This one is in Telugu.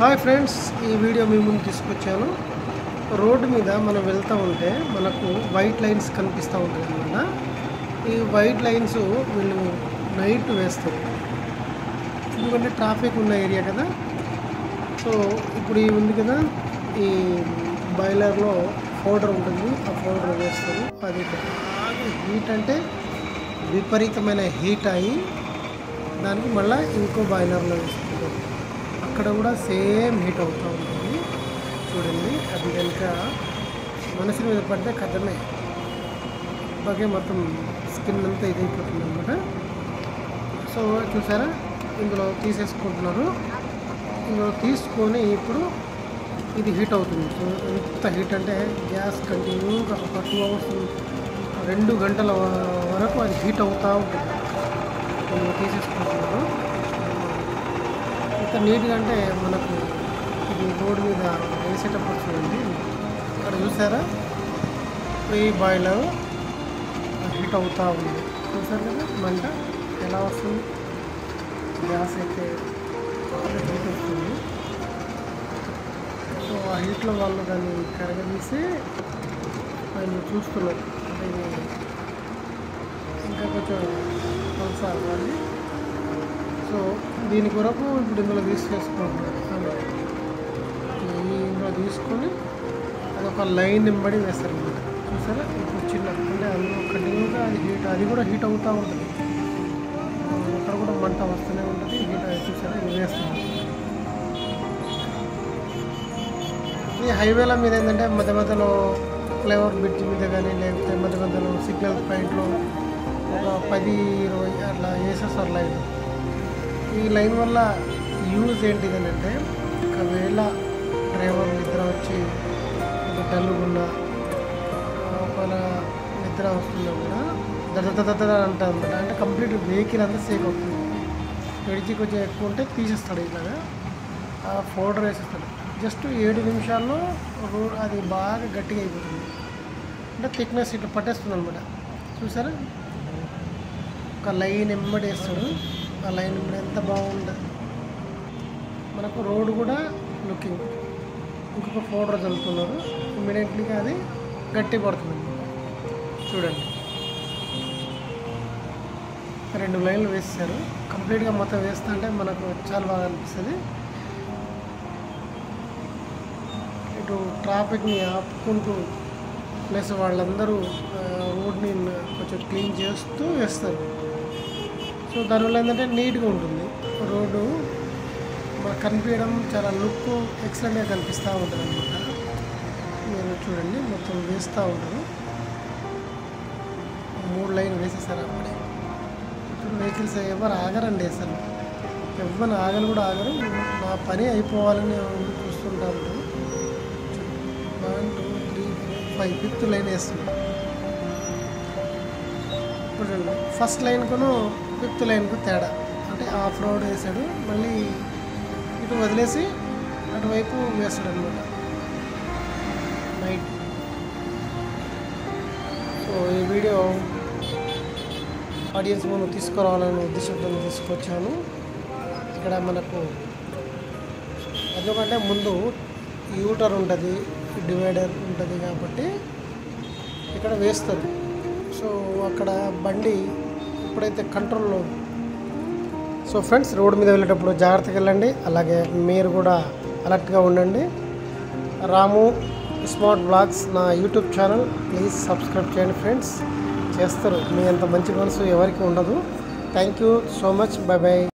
హాయ్ ఫ్రెండ్స్ ఈ వీడియో మీ ముందు తీసుకొచ్చాను రోడ్డు మీద మనం వెళ్తూ ఉంటే మనకు వైట్ లైన్స్ కనిపిస్తూ ఉంటాయి అన్నమాట ఈ వైట్ లైన్స్ వీళ్ళు నైట్ వేస్తారు ఎందుకంటే ట్రాఫిక్ ఉన్న ఏరియా కదా సో ఇప్పుడు ఈ ఉంది కదా ఈ బాయిలర్లో పౌడర్ ఉంటుంది ఆ పౌడర్ వేస్తారు అది బాగా హీట్ అంటే విపరీతమైన హీట్ అయ్యి దానికి మళ్ళీ ఇంకో బాయిలర్లో వేసుకుంటారు అక్కడ కూడా సేమ్ హీట్ అవుతూ ఉంటుంది చూడండి అది కనుక మనిషి మీద పడితే కథమే బాగా మొత్తం స్కిన్ అంతా ఇదైపోతుంది అనమాట సో చూసారా ఇందులో తీసేసుకుంటున్నారు ఇందులో తీసుకొని ఇప్పుడు ఇది హీట్ అవుతుంది సో ఎంత హీట్ అంటే గ్యాస్ కంటిన్యూగా ఒక టూ అవర్స్ రెండు గంటల వ- వరకు అది హీట్ అవుతూ ఉంటుంది ఇందులో తీసేసుకుంటున్నారు ఎంత నీట్గా అంటే మనకు ఇది రోడ్ మీద వేసేటప్పుడు చూడండి ఇక్కడ చూసారా ప్రీ బాయిలర్ హీట్ అవుతూ ఉంది చూసారు కదా మంట ఎలా వస్తుంది గ్యాస్ అయితే చాలా హీట్ వస్తుంది సో ఆ హీట్లో వాళ్ళు దాన్ని కరగదీసి వాళ్ళు చూస్తున్నారు అంటే ఇది ఇంకా కొంచెం పల్స అవ్వాలి సో దీని కొరకు ఇప్పుడు ఇందులో తీసేసుకుంటున్నారు అలా. ఈ ఇందులో తీసుకొని అదొక లైన్ నింబడి వేస్తారు అన్నమాట చూసారా ఇప్పుడు చిన్న అంటే అందులో కంటిన్యూగా అది హీట్ అది కూడా హీట్ అవుతూ ఉంటుంది అక్కడ కూడా మంట వస్తూనే ఉంటుంది హీట్ అది చూసారా ఇది వేస్తున్నారు ఈ హైవేల మీద ఏంటంటే మధ్య మధ్యలో ఫ్లైఓవర్ బ్రిడ్జ్ మీద కానీ లేకపోతే మధ్య మధ్యలో సిగ్నల్ పాయింట్లో ఒక పది ఇరవై అట్లా వేసేస్తారు లైన్ ఈ లైన్ వల్ల యూజ్ ఏంటిదని అంటే ఒకవేళ డ్రైవర్ నిద్ర వచ్చి డల్లుగున్నా ఒకవేళ నిద్ర వస్తున్నా కూడా దడ దడ దడ అంటుంది అనమాట అంటే కంప్లీట్ వెహికల్ అంతా సేఫ్ అవుతుంది ఎడిచి కొంచెం ఎక్కువ ఉంటే తీసేస్తాడు ఇట్లాగా ఆ ఫోల్డర్ వేసేస్తాడు జస్ట్ ఏడు నిమిషాల్లో రోడ్ అది బాగా గట్టిగా అయిపోతుంది అంటే థిక్నెస్ ఇట్లా పట్టేస్తుంది అనమాట చూసారా ఒక లైన్ ఎమ్మడి వేస్తాడు ఆ లైన్ ఎమ్మడి ఎంత బాగుంటుంది మనకు రోడ్ కూడా లుకింగ్ ఇంకొక ఫోటో చదువుతున్నారు ఇమ్మీడియట్లీగా అది గట్టి పడుతుంది చూడండి రెండు లైన్లు వేస్తారు కంప్లీట్గా మొత్తం వేస్తా అంటే మనకు చాలా బాగా అనిపిస్తుంది ఇటు ట్రాఫిక్ని ఆపుకుంటూ ప్లస్ వాళ్ళందరూ ఆ, రోడ్ని కొంచెం క్లీన్ చేస్తూ వేస్తారు సో దానివల్ల ఏంటంటే నీట్గా ఉంటుంది రోడ్డు మనకు కనిపించడం చాలా లుక్ ఎక్సలెంట్గా కనిపిస్తూ ఉంటుంది అనమాట మీరు చూడండి మొత్తం వేస్తూ ఉంటారు మూడు లైన్ వేసేసారు అప్పుడే ఇప్పుడు వెహికల్స్ ఎవరు ఆగరండి అసలు ఎవరు ఆగలు కూడా ఆగరు నా పని అయిపోవాలని చూస్తుంటా ఉంటారు one two three four five fifth line వేస్తున్నాం ఇప్పుడు చూడండి ఫస్ట్ లైన్కును ఫిఫ్త్ లైన్కు తేడా అంటే ఆఫ్ రోడ్ వేసాడు మళ్ళీ ఇటు వదిలేసి అటువైపు వేస్తాడు అనమాట నైట్ సో ఈ వీడియో ఆడియన్స్ ముందు తీసుకురావాలనే ఉద్దేశంతో తీసుకొచ్చాను ఇక్కడ మనకు ఎందుకంటే ముందు యూటర్ ఉంటుంది డివైడర్ ఉంటుంది కాబట్టి ఇక్కడ వేస్తారు సో అక్కడ బండి ఎప్పుడైతే కంట్రోల్లో సో ఫ్రెండ్స్ రోడ్డు మీద వెళ్ళేటప్పుడు జాగ్రత్తగా వెళ్ళండి అలాగే మీరు కూడా అలర్ట్గా ఉండండి రాము స్మార్ట్ బ్లాగ్స్ నా యూట్యూబ్ ఛానల్ ప్లీజ్ సబ్స్క్రైబ్ చేయండి ఫ్రెండ్స్ చేస్తారు మీ అంత మంచి మనసు ఎవరికి ఉండదు thank you so much bye by